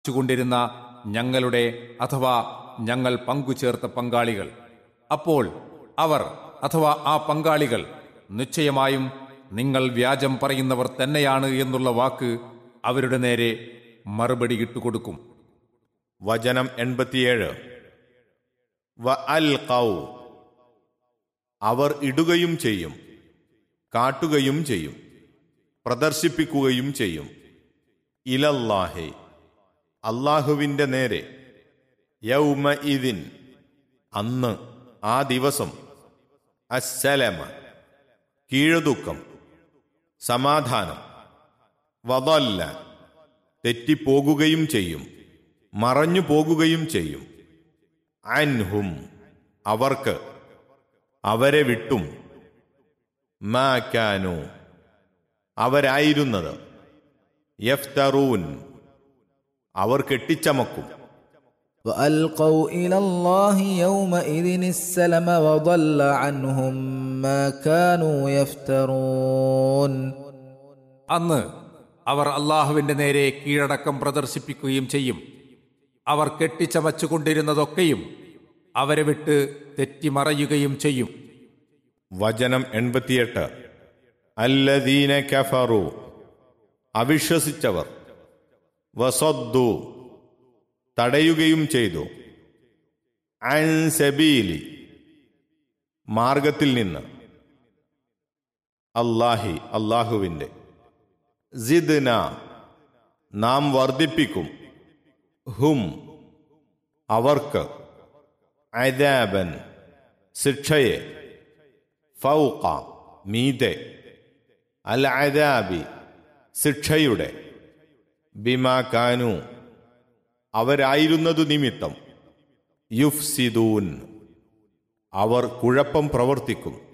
കൊണ്ടിരുന്ന ഞങ്ങളുടെ അഥവാ ഞങ്ങൾ പങ്കുചേർത്ത പങ്കാളികൾ അപ്പോൾ അവർ അഥവാ ആ പങ്കാളികൾ നിശ്ചയമായും നിങ്ങൾ വ്യാജം പറയുന്നവർ തന്നെയാണ് എന്നുള്ള വാക്ക് അവരുടെ നേരെ മറുപടി ഇട്ടുകൊടുക്കും വചനം എൺപത്തിയേഴ് വ അൽ കൗ അവർ ഇടുകയും ചെയ്യും കാട്ടുകയും ചെയ്യും പ്രദർശിപ്പിക്കുകയും ചെയ്യും ഇലല്ലാഹെ അള്ളാഹുവിൻ്റെ നേരെ യൗമ ഇതിൻ അന്ന് ആ ദിവസം അസ്സലമ കീഴതുക്കം സമാധാനം വതല്ല തെറ്റിപ്പോകുകയും ചെയ്യും മറഞ്ഞു പോകുകയും ചെയ്യും അൻഹും അവർക്ക് അവരെ വിട്ടും മാക്കാനു അവരായിരുന്നത് യഫ്തറൂൻ അവർ കെട്ടിച്ചമക്കും وألقوا إلى الله يومئذ السلم وضل عنهم ما كانوا يفترون അന്ന് അവർ അള്ളാഹുവിന്റെ നേരെ കീഴടക്കം പ്രദർശിപ്പിക്കുകയും ചെയ്യും അവർ കെട്ടിച്ചമച്ചുകൊണ്ടിരുന്നതൊക്കെയും അവരെ വിട്ട് തെറ്റിമറയുകയും ചെയ്യും വചനം എൺപത്തിയെട്ട് അല്ലദീന കഫറു അവിശ്വസിച്ചവർ വസദ്ദു തടയുകയും ചെയ്തു അൻ സബീലി മാർഗത്തിൽ നിന്ന് അല്ലാഹി അള്ളാഹുവിൻ്റെ സിദ്ന നാം വർദ്ധിപ്പിക്കും ഹും അവർക്ക് അദാബൻ ശിക്ഷയെ ഫൗക മീതെ അൽ അദാബി ശിക്ഷയുടെ ബിമാ കാനു അവരായിരുന്നതു നിമിത്തം യുഫ്സിദൂൻ അവർ കുഴപ്പം പ്രവർത്തിക്കും